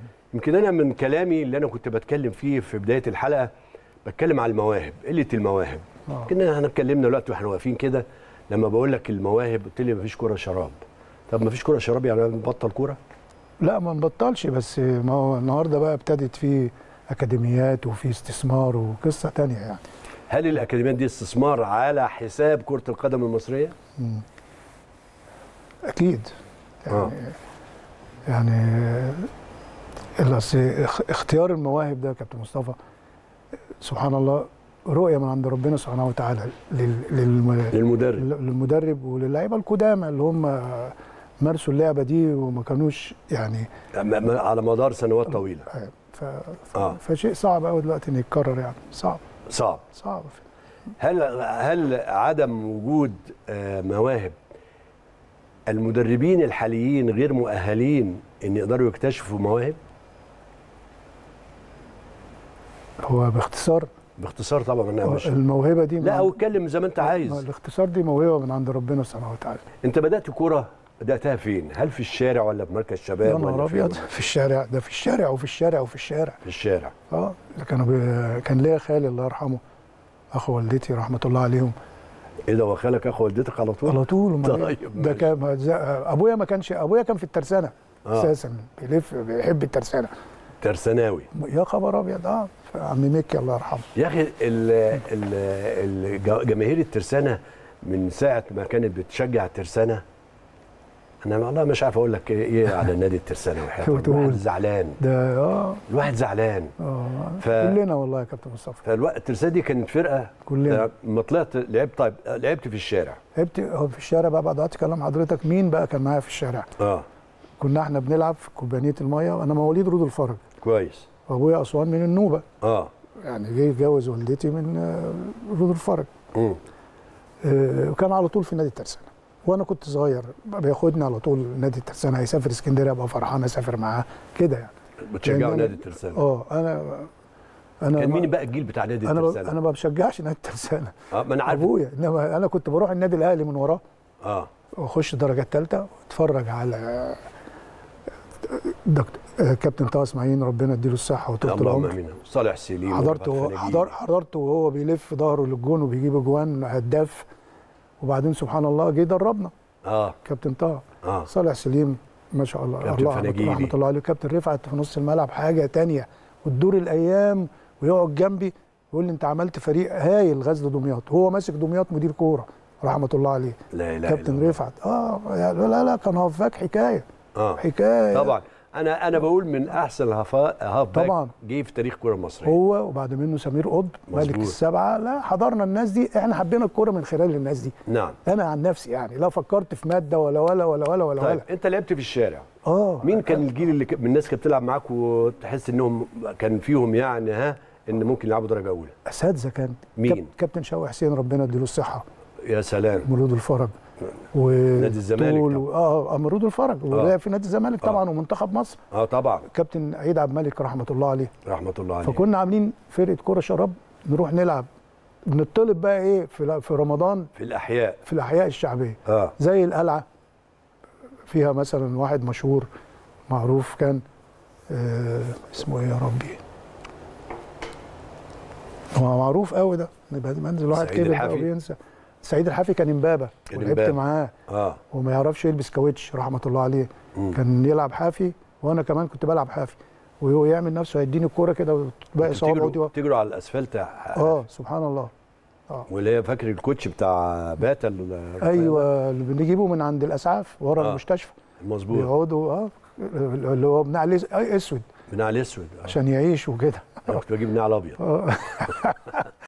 يمكن انا من كلامي اللي انا كنت بتكلم فيه في بدايه الحلقه بتكلم على المواهب قله المواهب آه. يمكن احنا اتكلمنا دلوقتي واحنا واقفين كده لما بقول لك المواهب قلت لي مفيش كوره شراب طب مفيش كوره شراب يعني نبطل كوره لا ما نبطلش بس ما هو النهارده بقى ابتدت في اكاديميات وفي استثمار وقصه تانية يعني هل الاكاديميات دي استثمار على حساب كره القدم المصريه اكيد يعني آه. يعني الأصل اخ- اختيار المواهب ده يا كابتن مصطفى سبحان الله رؤيه من عند ربنا سبحانه وتعالى لل- للم- للمدرب للمدرب وللعيبه القدامى اللي هم مارسوا اللعبه دي وما كانوش يعني م- م- على مدار سنوات طويله ف... ف... آه. فشيء صعب قوي دلوقتي انه يتكرر يعني صعب صعب صعب هل هل عدم وجود آه، مواهب المدربين الحاليين غير مؤهلين ان يقدروا يكتشفوا مواهب هو باختصار باختصار طبعا انا مش الموهبه دي من لا عند- او اتكلم زي ما انت ما عايز الاختصار دي موهبه من عند ربنا سبحانه وتعالى انت بدات كوره بداتها فين هل في الشارع ولا في مركز يا شباب نهار ولا ابيض فين؟ في الشارع ده في الشارع وفي الشارع وفي الشارع في الشارع اه ده كانوا بي... كان ليا خالي الله يرحمه اخو والدتي رحمه الله عليهم ايه ده هو خالك اخو والدتك على طول على طول أمال إيه؟ طيب، ده ماشي. كان ما- ز- ابويا ما كانش ابويا كان في الترسانه آه. اساسا بيلف بيحب الترسانه ترسناوي يا خبر ابيض اه عم مكي الله يرحمه يا اخي ال- ال- الج- جماهير الترسانه من ساعه ما كانت بتشجع الترسانه انا والله مش عارف اقول لك ايه على نادي الترسانه وحياة شو ربنا. تقول؟ الواحد زعلان ده اه الواحد زعلان اه ف- كلنا والله يا كابتن مصطفى فالوقت الترسانه دي كانت فرقه كلنا. لما طلعت لعبت طيب لعبت في الشارع لعبت هو في الشارع بقى بعد دلوقتي كلام حضرتك مين بقى كان معايا في الشارع اه كنا احنا بنلعب في كوبانيه الميه وانا مواليد رود الفرج كويس وابويا اسوان من النوبه اه يعني جه يتجوز والدتي من آه، رود الفرج مم. آه، وكان على طول في نادي الترسانه وانا كنت صغير بقى بياخدني على طول نادي الترسانه هيسافر اسكندريه ابقى فرحان اسافر معاه كده يعني بتشجعوا لأن أنا- نادي الترسانه اه انا انا كان ما- مين بقى الجيل بتاع نادي انا ب... الترسانه انا ما بشجعش نادي الترسانه اه ما انا عارف ابويا انما انا كنت بروح النادي الاهلي من وراه اه واخش الدرجه الثالثه واتفرج على دكتور آه، كابتن طه اسماعيل ربنا يديله الصحه وطول اللهم العمر امين صالح سليم حضرته ورفعت وهو- خناجيل. حضر حضرته وهو بيلف ظهره للجون وبيجيب اجوان هداف وبعدين سبحان الله جه دربنا اه كابتن طه اه صالح سليم ما شاء الله كابتن الله فناجيلي. رحمه الله عليه كابتن رفعت في نص الملعب حاجه تانية وتدور الايام ويقعد جنبي يقول لي انت عملت فريق هايل غزل دمياط هو ماسك دمياط مدير كوره رحمه الله عليه لا اله إلا كابتن الله. رفعت اه لا لا لا كان هفاك حكايه اه حكايه طبعا انا انا بقول من احسن الهفا- هاف باك طبعاً. جه في تاريخ الكره المصريه هو وبعد منه سمير قطب ملك مظبوط. السبعه لا حضرنا الناس دي احنا حبينا الكوره من خلال الناس دي نعم انا عن نفسي يعني لا فكرت في ماده ولا ولا ولا ولا ولا طيب ولا انت لعبت في الشارع اه مين كان الجيل اللي ك- من الناس كانت بتلعب معاك وتحس انهم كان فيهم يعني ها ان ممكن يلعبوا درجه اولى اساتذه كان مين؟ كاب- كابتن شوقي حسين ربنا يديله الصحه يا سلام مرود الفرج و نادي الزمالك طول- طبعا. اه آه، مرود الفرج ولعب في نادي الزمالك آه. طبعا ومنتخب مصر اه طبعا كابتن عيد عبد الملك رحمه الله عليه رحمه الله عليه فكنا عاملين فرقه كوره شراب نروح نلعب بنطلب بقى ايه في في رمضان في الاحياء في الاحياء الشعبيه اه زي القلعه فيها مثلا واحد مشهور معروف كان آه اسمه ايه يا ربي هو معروف قوي ده يبقى منزل واحد سعيد كبر بقى الحافي؟ وبينسى سعيد الحافي كان امبابه كان ولعبت إمبابة. معاه اه وما يعرفش يلبس كاوتش رحمه الله عليه مم. كان يلعب حافي وانا كمان كنت بلعب حافي وهو يعمل نفسه هيديني الكوره كده وتبقى كنتوا صوابعه تجروا, دي تجروا على الاسفلت اه سبحان الله واللي هي فاكر الكوتش بتاع باتا ال- ايوه اللي بنجيبه من عند الاسعاف ورا آه. المستشفى مظبوط بيقعدوا اه اللي هو بناع الأس- اسود بناع الاسود آه. عشان يعيش وكده انا كنت بجيب نعل ابيض آه.